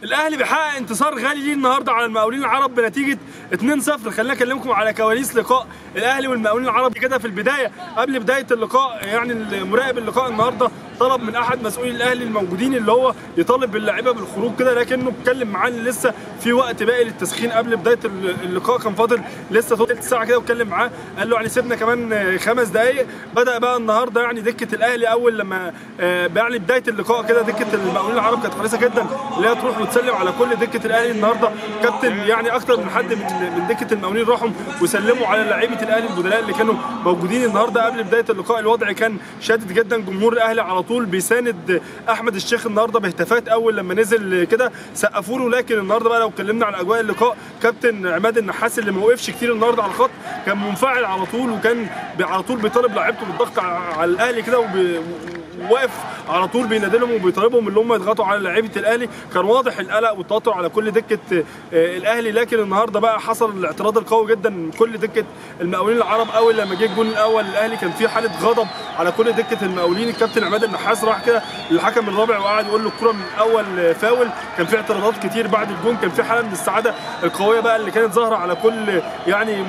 الاهلي بيحقق انتصار غالي ليه النهارده على المقاولين العرب بنتيجه 2-0 خلينا اكلمكم على كواليس لقاء الاهلي والمقاولين العرب كده في البدايه قبل بدايه اللقاء يعني مراقب اللقاء النهارده طلب من احد مسؤولي الاهلي الموجودين اللي هو يطالب باللاعيبه بالخروج كده لكنه اتكلم معاه إن لسه في وقت باقي للتسخين قبل بدايه اللقاء كان فاضل لسه ثلث ساعه كده واتكلم معاه قال له يعني سيبنا كمان خمس دقائق بدا بقى النهارده يعني دكه الاهلي اول لما يعني بدايه اللقاء كده دكه المقاولين العرب كانت حريصه جدا اللي هي تروح وتسلم على كل دكه الاهلي النهارده كابتن يعني اكتر من حد من من دكه المقاولين راحوا وسلموا على لعيبه الاهلي البدلاء اللي كانوا موجودين النهارده قبل بدايه اللقاء الوضع كان شادد جدا جمهور الاهلي على طول بيساند احمد الشيخ النهارده بهتافات اول لما نزل كده سقفوا له لكن النهارده بقى لو اتكلمنا على اجواء اللقاء كابتن عماد النحاس اللي ما وقفش كتير النهارده على الخط كان منفعل على طول وكان على طول بيطالب لعيبته بالضغط على الاهلي كده وبي واقف على طول بينادي لهم وبيطالبهم ان هم يضغطوا على لعيبه الاهلي كان واضح القلق والتوتر على كل دكه الاهلي لكن النهارده بقى حصل الاعتراض القوي جدا من كل دكه المقاولين العرب اول لما جه الجون الاول الاهلي كان في حاله غضب على كل دكه المقاولين الكابتن عماد النحاس راح كده للحكم الرابع وقعد يقول له الكره من اول فاول كان في اعتراضات كتير بعد الجون كان في حاله من السعاده القويه بقى اللي كانت ظاهره على كل يعني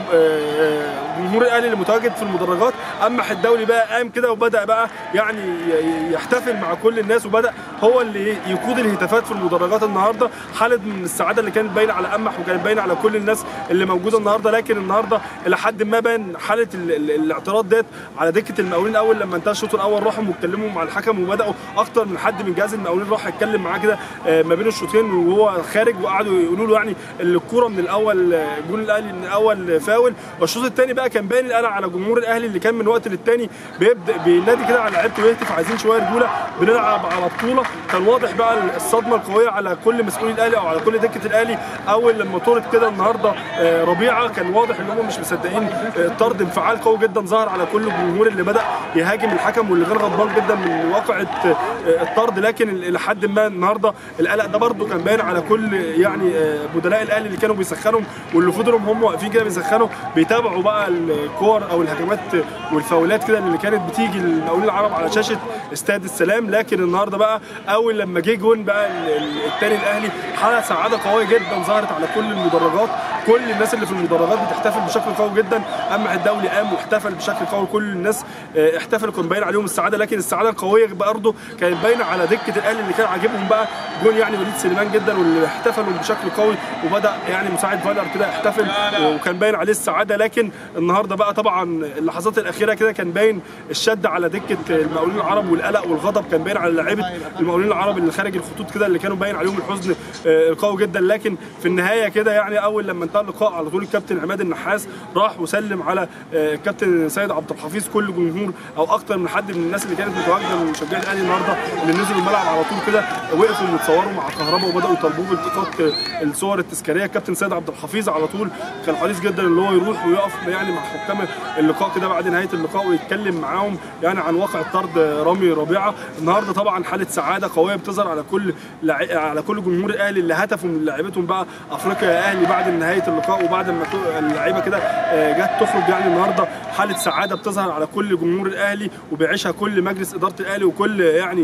جمهور الاهلي اللي متواجد في المدرجات اما الدولي بقى قام كده وبدا بقى يعني يحتفل مع كل الناس وبدا هو اللي يقود الهتافات في المدرجات النهارده حاله من السعاده اللي كانت باينه على قمح وكانت باينه على كل الناس اللي موجوده النهارده لكن النهارده الى حد ما بان حاله الاعتراض ديت على دكه المقاولين اول لما انتهى الشوط الاول راحوا واتكلموا مع الحكم وبداوا اكتر من حد من جهاز المقاولين راح يتكلم معاه كده ما بين الشوطين وهو خارج وقعدوا يقولوا له يعني الكوره من الاول جون الاهلي من الاول فاول والشوط الثاني بقى كان باين القلق على جمهور الاهلي اللي كان من وقت للتاني بيبدا بينادي كده على لعيبته ويهتف عايزين شويه رجوله بنلعب على بطوله كان واضح بقى الصدمه القويه على كل مسؤولي الاهلي او على كل دكه الاهلي اول لما طرد كده النهارده ربيعه كان واضح ان هم مش مصدقين الطرد انفعال قوي جدا ظهر على كل الجمهور اللي بدا يهاجم الحكم واللي غير غضبان جدا من واقعه الطرد لكن الى حد ما النهارده القلق ده برده كان باين على كل يعني بدلاء الاهلي اللي كانوا بيسخنوا واللي فضلوا هم واقفين كده بيسخنوا بيتابعوا بقى الكور او الهجمات والفاولات كده اللي كانت بتيجي المقاولين العرب على شاشه استاد السلام لكن النهارده بقى اول لما جه جون بقى الثاني الاهلي حاله سعاده قويه جدا ظهرت على كل المدرجات كل الناس اللي في المدرجات بتحتفل بشكل قوي جدا اما الدولي قام واحتفل بشكل قوي كل الناس احتفلوا كان باين عليهم السعاده لكن السعاده القويه برضه كانت باينه على دكه الاهلي اللي كان عاجبهم بقى جون يعني وليد سليمان جدا واللي احتفلوا بشكل قوي وبدا يعني مساعد فايلر كده يحتفل وكان باين عليه السعاده لكن النهارده بقى طبعا اللحظات الاخيره كده كان باين الشد على دكه المقاولين العرب والقلق والغضب كان باين على لعيبه المقاولين العرب اللي خارج الخطوط كده اللي كانوا باين عليهم الحزن القوي جدا لكن في النهايه كده يعني اول لما انتهى اللقاء على طول الكابتن عماد النحاس راح وسلم على الكابتن سيد عبد الحفيظ كل جمهور او اكتر من حد من الناس اللي كانت متواجده من مشجعي الاهلي النهارده اللي نزلوا الملعب على طول كده وقفوا وتصوروا مع كهرباء وبداوا يطالبوه بالتقاط الصور التذكاريه الكابتن سيد عبد الحفيظ على طول كان حريص جدا ان هو يروح ويقف يعني مع حكام اللقاء كده بعد نهايه اللقاء ويتكلم معاهم يعني عن واقع الطرد رامي ربيعه النهارده طبعا حاله سعاده قويه بتظهر على كل لع... على كل جمهور الاهلي اللي هتفوا من لعيبتهم بقى افريقيا يا اهلي بعد نهايه اللقاء وبعد ما اللعيبه كده جت تخرج يعني النهارده حاله سعاده بتظهر على كل جمهور الاهلي وبيعيشها كل مجلس اداره الاهلي وكل يعني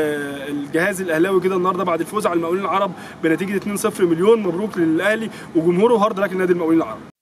الجهاز الاهلاوي كده النهارده بعد الفوز على المقاولين العرب بنتيجه 2-0 مليون مبروك للاهلي وجمهوره هارد لك النادي المقاولين العرب